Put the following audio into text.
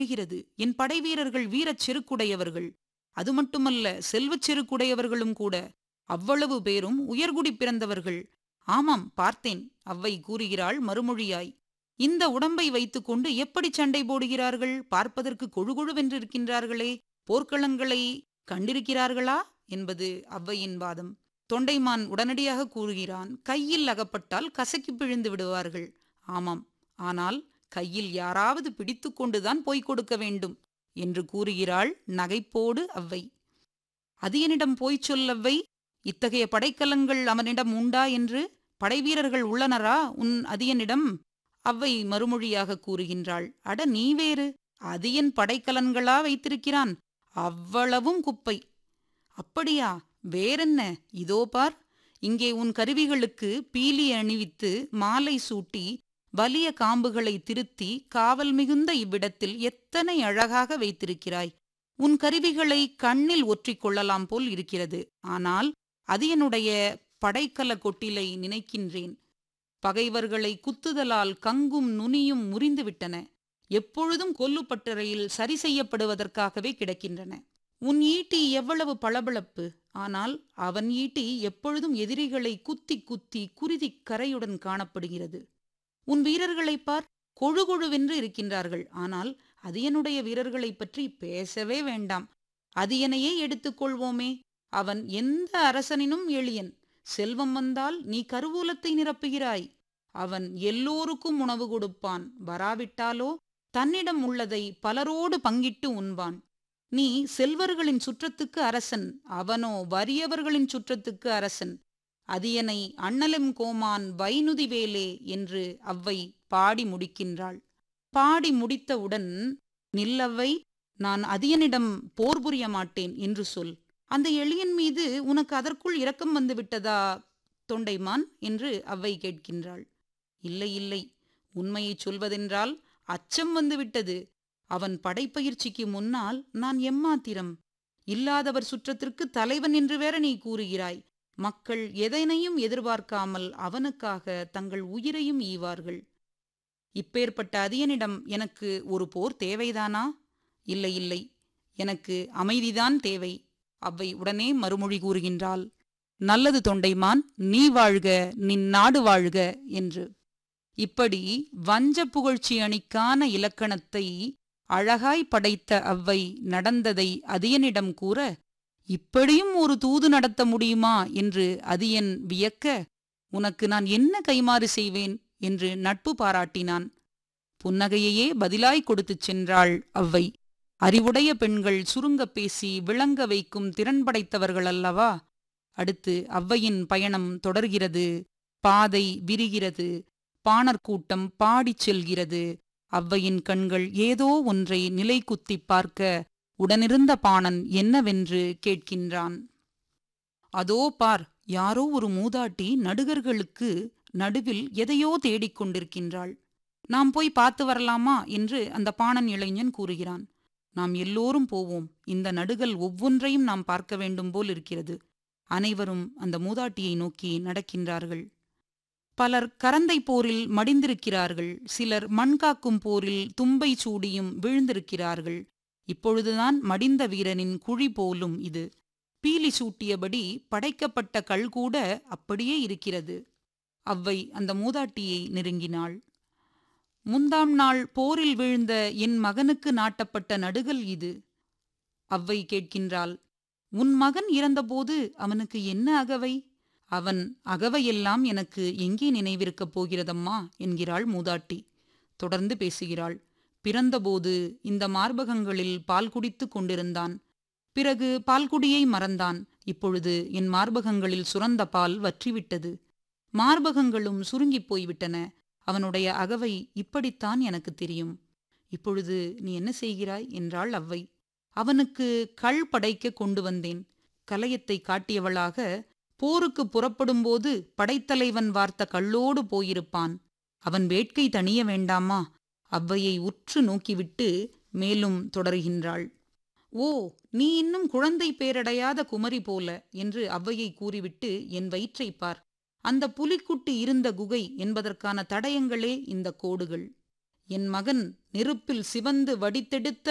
தெரிகிறது என் படைவீரர்கள் வீரச் செருக்குடையவர்கள் அது மட்டுமல்ல செல்வச் செருக்குடையவர்களும் கூட அவ்வளவு பேரும் உயர்குடி பிறந்தவர்கள் ஆமாம் பார்த்தேன் அவ்வை கூறுகிறாள் மறுமொழியாய் இந்த உடம்பை வைத்துக்கொண்டு எப்படி சண்டை போடுகிறார்கள் பார்ப்பதற்கு கொழுகொழுவென்றிருக்கின்றார்களே போர்க்களங்களை கண்டிருக்கிறார்களா என்பது அவ்வையின் வாதம் தொண்டைமான் உடனடியாக கூறுகிறான் கையில் அகப்பட்டால் கசக்கி பிழிந்து விடுவார்கள் ஆமாம் ஆனால் கையில் யாராவது பிடித்துக்கொண்டுதான் போய்க் கொடுக்க வேண்டும் என்று கூறுகிறாள் நகைப்போடு அவ்வை அது என்னிடம் போய்ச் சொல்லவ்வை இத்தகைய படைக்கலங்கள் அவனிடம் உண்டா என்று படைவீரர்கள் உள்ளனரா உன் அதியனிடம் அவ்வை மறுமொழியாக கூறுகின்றாள் அட நீ வேறு அதியன் படைக்கலன்களா வைத்திருக்கிறான் அவ்வளவும் குப்பை அப்படியா வேறென்ன இதோ பார் இங்கே உன் கருவிகளுக்கு பீலி அணிவித்து மாலை சூட்டி வலிய காம்புகளை திருத்தி காவல் மிகுந்த இவ்விடத்தில் எத்தனை அழகாக வைத்திருக்கிறாய் உன் கருவிகளை கண்ணில் ஒற்றிக் கொள்ளலாம் போல் இருக்கிறது ஆனால் அது என்னுடைய படைக்கல கொட்டிலை நினைக்கின்றேன் பகைவர்களை குத்துதலால் கங்கும் நுனியும் முறிந்துவிட்டன எப்பொழுதும் கொல்லுப்பட்டறையில் சரி செய்யப்படுவதற்காகவே கிடக்கின்றன உன் ஈட்டி எவ்வளவு பளபளப்பு ஆனால் அவன் ஈட்டி எப்பொழுதும் எதிரிகளை குத்தி குத்தி குருதி கரையுடன் காணப்படுகிறது உன் வீரர்களைப் பார் கொழுகொழுவென்று இருக்கின்றார்கள் ஆனால் அதியனுடைய வீரர்களைப் பற்றி பேசவே வேண்டாம் அதியனையே எடுத்துக்கொள்வோமே அவன் எந்த அரசனினும் எளியன் செல்வம் வந்தால் நீ கருவூலத்தை நிரப்புகிறாய் அவன் எல்லோருக்கும் உணவு கொடுப்பான் வராவிட்டாலோ தன்னிடம் உள்ளதை பலரோடு பங்கிட்டு உண்பான் நீ செல்வர்களின் சுற்றத்துக்கு அரசன் அவனோ வறியவர்களின் சுற்றத்துக்கு அரசன் அதியனை அண்ணலம் கோமான் வைனுதி வேலே என்று அவ்வை பாடி முடிக்கின்றாள் பாடி முடித்தவுடன் நில்லவ்வை நான் அதியனிடம் போர் புரிய மாட்டேன் என்று சொல் அந்த எளியன் மீது உனக்கு அதற்குள் இரக்கம் வந்து விட்டதா தொண்டைமான் என்று அவ்வை கேட்கின்றாள் இல்லை இல்லை உண்மையைச் சொல்வதென்றால் அச்சம் வந்துவிட்டது அவன் படைப்பயிற்சிக்கு முன்னால் நான் எம்மாத்திரம் இல்லாதவர் சுற்றத்திற்கு தலைவன் என்று வேற நீ கூறுகிறாய் மக்கள் எதனையும் எதிர்பார்க்காமல் அவனுக்காக தங்கள் உயிரையும் ஈவார்கள் இப்பேற்பட்ட அதியனிடம் எனக்கு ஒரு போர் தேவைதானா இல்லை இல்லை எனக்கு அமைதிதான் தேவை அவ்வை உடனே மறுமொழி கூறுகின்றாள் நல்லது தொண்டைமான் நீ வாழ்க நின் நாடு வாழ்க என்று இப்படி வஞ்ச புகழ்ச்சி அணிக்கான இலக்கணத்தை அழகாய் படைத்த அவ்வை நடந்ததை அதியனிடம் கூற இப்படியும் ஒரு தூது நடத்த முடியுமா என்று அதியன் வியக்க உனக்கு நான் என்ன கைமாறு செய்வேன் என்று நட்பு பாராட்டினான் புன்னகையையே பதிலாய் கொடுத்துச் சென்றாள் அவ்வை அறிவுடைய பெண்கள் சுருங்கப் பேசி விளங்க வைக்கும் திறன் படைத்தவர்கள் அல்லவா அடுத்து அவ்வையின் பயணம் தொடர்கிறது பாதை விரிகிறது பாணர்கூட்டம் பாடிச் செல்கிறது அவ்வையின் கண்கள் ஏதோ ஒன்றை நிலை குத்திப் பார்க்க உடனிருந்த பாணன் என்னவென்று கேட்கின்றான் அதோ பார் யாரோ ஒரு மூதாட்டி நடுகர்களுக்கு நடுவில் எதையோ தேடிக் கொண்டிருக்கின்றாள் நாம் போய் பார்த்து வரலாமா என்று அந்த பாணன் இளைஞன் கூறுகிறான் நாம் எல்லோரும் போவோம் இந்த நடுகள் ஒவ்வொன்றையும் நாம் பார்க்க வேண்டும் போல் இருக்கிறது அனைவரும் அந்த மூதாட்டியை நோக்கி நடக்கின்றார்கள் பலர் கரந்தை போரில் மடிந்திருக்கிறார்கள் சிலர் மண்காக்கும் போரில் தும்பை சூடியும் விழுந்திருக்கிறார்கள் இப்பொழுதுதான் மடிந்த வீரனின் குழி போலும் இது பீலி சூட்டியபடி படைக்கப்பட்ட கல் கூட அப்படியே இருக்கிறது அவ்வை அந்த மூதாட்டியை நெருங்கினாள் முந்தாம் நாள் போரில் வீழ்ந்த என் மகனுக்கு நாட்டப்பட்ட நடுகள் இது அவ்வை கேட்கின்றாள் உன் மகன் இறந்தபோது அவனுக்கு என்ன அகவை அவன் அகவையெல்லாம் எனக்கு எங்கே நினைவிருக்கப் போகிறதம்மா என்கிறாள் மூதாட்டி தொடர்ந்து பேசுகிறாள் பிறந்தபோது இந்த மார்பகங்களில் பால் குடித்து கொண்டிருந்தான் பிறகு பால்குடியை மறந்தான் இப்பொழுது என் மார்பகங்களில் சுரந்த பால் வற்றிவிட்டது மார்பகங்களும் சுருங்கிப் போய்விட்டன அவனுடைய அகவை இப்படித்தான் எனக்கு தெரியும் இப்பொழுது நீ என்ன செய்கிறாய் என்றாள் அவ்வை அவனுக்கு கள் படைக்க கொண்டு வந்தேன் கலையத்தை காட்டியவளாக போருக்கு புறப்படும்போது படைத்தலைவன் வார்த்த கள்ளோடு போயிருப்பான் அவன் வேட்கை தணிய வேண்டாமா அவ்வையை உற்று நோக்கிவிட்டு மேலும் தொடர்கின்றாள் ஓ நீ இன்னும் குழந்தை பேரடையாத குமரி போல என்று அவ்வையை கூறிவிட்டு என் வயிற்றைப் பார் அந்த புலிக்குட்டி இருந்த குகை என்பதற்கான தடயங்களே இந்த கோடுகள் என் மகன் நெருப்பில் சிவந்து வடித்தெடுத்த